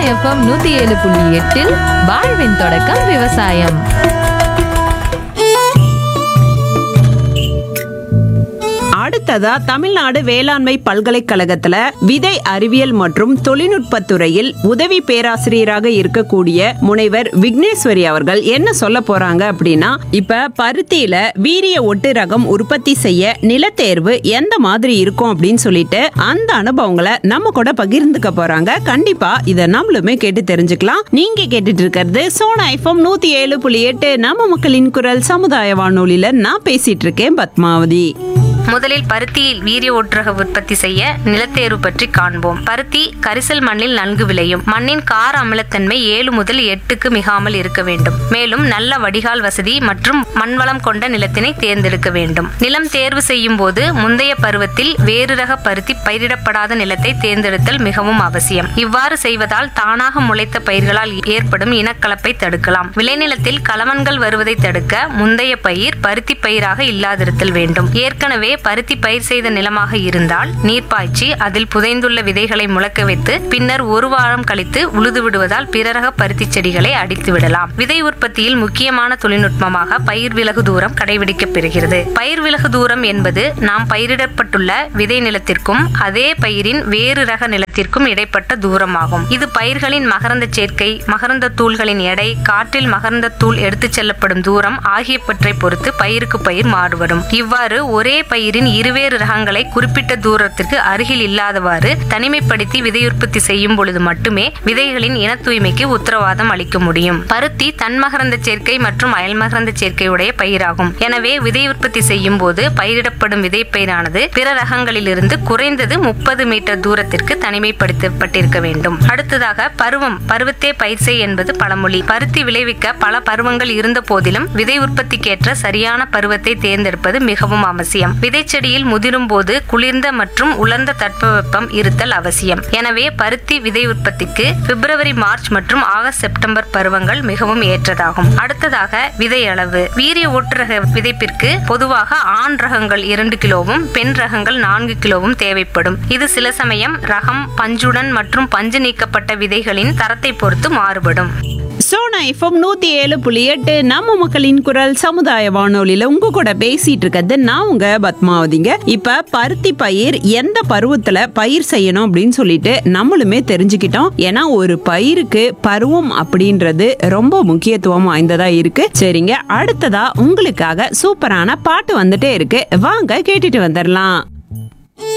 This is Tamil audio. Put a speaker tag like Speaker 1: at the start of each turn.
Speaker 1: எஃப்எம் நூத்தி ஏழு புள்ளி எட்டில் வாழ்வின் தொடக்கம் விவசாயம்
Speaker 2: அடுத்ததா தமிழ்நாடு வேளாண்மை பல்கலைக்கழகத்துல விதை அறிவியல் மற்றும் தொழில்நுட்பத் துறையில் உதவி பேராசிரியராக இருக்கக்கூடிய முனைவர் விக்னேஸ்வரி அவர்கள் என்ன சொல்ல போறாங்க அப்படின்னா இப்ப பருத்தியில வீரிய ஒட்டு ரகம் உற்பத்தி செய்ய நிலத்தேர்வு எந்த மாதிரி இருக்கும் அப்படின்னு சொல்லிட்டு அந்த அனுபவங்களை நம்ம கூட பகிர்ந்துக்க போறாங்க கண்டிப்பா இதை நம்மளுமே கேட்டு தெரிஞ்சுக்கலாம் நீங்க கேட்டுட்டு இருக்கிறது சோனா ஐஃபம் நூத்தி ஏழு புள்ளி எட்டு நம்ம மக்களின் குரல் சமுதாய வானொலியில நான் பேசிட்டு இருக்கேன் பத்மாவதி
Speaker 3: முதலில் பருத்தியில் வீரிய ஒற்றக உற்பத்தி செய்ய நிலத்தேர்வு பற்றி காண்போம் பருத்தி கரிசல் மண்ணில் நன்கு விளையும் மண்ணின் கார அமிலத்தன்மை ஏழு முதல் எட்டுக்கு மிகாமல் இருக்க வேண்டும் மேலும் நல்ல வடிகால் வசதி மற்றும் மண்வளம் கொண்ட நிலத்தினை தேர்ந்தெடுக்க வேண்டும் நிலம் தேர்வு செய்யும் போது முந்தைய பருவத்தில் வேறு ரக பருத்தி பயிரிடப்படாத நிலத்தை தேர்ந்தெடுத்தல் மிகவும் அவசியம் இவ்வாறு செய்வதால் தானாக முளைத்த பயிர்களால் ஏற்படும் இனக்கலப்பை தடுக்கலாம் விளைநிலத்தில் களவன்கள் வருவதை தடுக்க முந்தைய பயிர் பருத்தி பயிராக இல்லாதிருத்தல் வேண்டும் ஏற்கனவே பருத்தி பயிர் செய்த நிலமாக இருந்தால் நீர் பாய்ச்சி அதில் புதைந்துள்ள விதைகளை முளைக்க வைத்து பின்னர் ஒரு வாரம் கழித்து உழுது விடுவதால் பிறரக பருத்தி செடிகளை அடித்து விடலாம் விதை உற்பத்தியில் முக்கியமான தொழில்நுட்பமாக பயிர் விலகு தூரம் கடைபிடிக்கப்படுகிறது பயிர் விலகு தூரம் என்பது நாம் பயிரிடப்பட்டுள்ள விதை நிலத்திற்கும் அதே பயிரின் வேறு ரக நிலத்திற்கும் இடைப்பட்ட தூரமாகும் இது பயிர்களின் மகரந்த சேர்க்கை மகரந்த தூள்களின் எடை காற்றில் மகரந்த தூள் எடுத்துச் செல்லப்படும் தூரம் ஆகியவற்றை பொறுத்து பயிருக்கு பயிர் மாறுபடும் இவ்வாறு ஒரே பயிரின் இருவேறு ரகங்களை குறிப்பிட்ட தூரத்திற்கு அருகில் இல்லாதவாறு தனிமைப்படுத்தி விதை உற்பத்தி செய்யும் பொழுது மட்டுமே விதைகளின் இன தூய்மைக்கு உத்தரவாதம் அளிக்க முடியும் பருத்தி தன்மகரந்த சேர்க்கை மற்றும் அயல்மகரந்த சேர்க்கையுடைய பயிராகும் எனவே விதை உற்பத்தி செய்யும் போது பயிரிடப்படும் விதை பயிரானது பிற ரகங்களிலிருந்து குறைந்தது முப்பது மீட்டர் தூரத்திற்கு தனிமைப்படுத்தப்பட்டிருக்க வேண்டும் அடுத்ததாக பருவம் பருவத்தே பயிர் செய் என்பது பழமொழி பருத்தி விளைவிக்க பல பருவங்கள் இருந்த போதிலும் விதை உற்பத்திக்கேற்ற சரியான பருவத்தை தேர்ந்தெடுப்பது மிகவும் அவசியம் விதைச்செடியில் முதிரும் போது குளிர்ந்த மற்றும் உலர்ந்த தட்பவெப்பம் இருத்தல் அவசியம் எனவே பருத்தி விதை உற்பத்திக்கு பிப்ரவரி மார்ச் மற்றும் ஆகஸ்ட் செப்டம்பர் பருவங்கள் மிகவும் ஏற்றதாகும் அடுத்ததாக விதை அளவு வீரிய ஒட்டுரக விதைப்பிற்கு பொதுவாக ஆண் ரகங்கள் இரண்டு கிலோவும் பெண் ரகங்கள் நான்கு கிலோவும் தேவைப்படும் இது சில சமயம் ரகம் பஞ்சுடன் மற்றும் பஞ்சு நீக்கப்பட்ட விதைகளின் தரத்தை பொறுத்து மாறுபடும்
Speaker 2: சோனா எஃப்எம் நூத்தி ஏழு புள்ளி எட்டு நம்ம மக்களின் குரல் சமுதாய வானொலியில உங்க கூட பேசிட்டு இருக்கிறது நான் உங்க பத்மாவதிங்க இப்ப பருத்தி பயிர் எந்த பருவத்துல பயிர் செய்யணும் அப்படின்னு சொல்லிட்டு நம்மளுமே தெரிஞ்சுக்கிட்டோம் ஏன்னா ஒரு பயிருக்கு பருவம் அப்படின்றது ரொம்ப முக்கியத்துவம் வாய்ந்ததா இருக்கு சரிங்க அடுத்ததா உங்களுக்காக சூப்பரான பாட்டு வந்துட்டே இருக்கு வாங்க கேட்டுட்டு வந்துடலாம்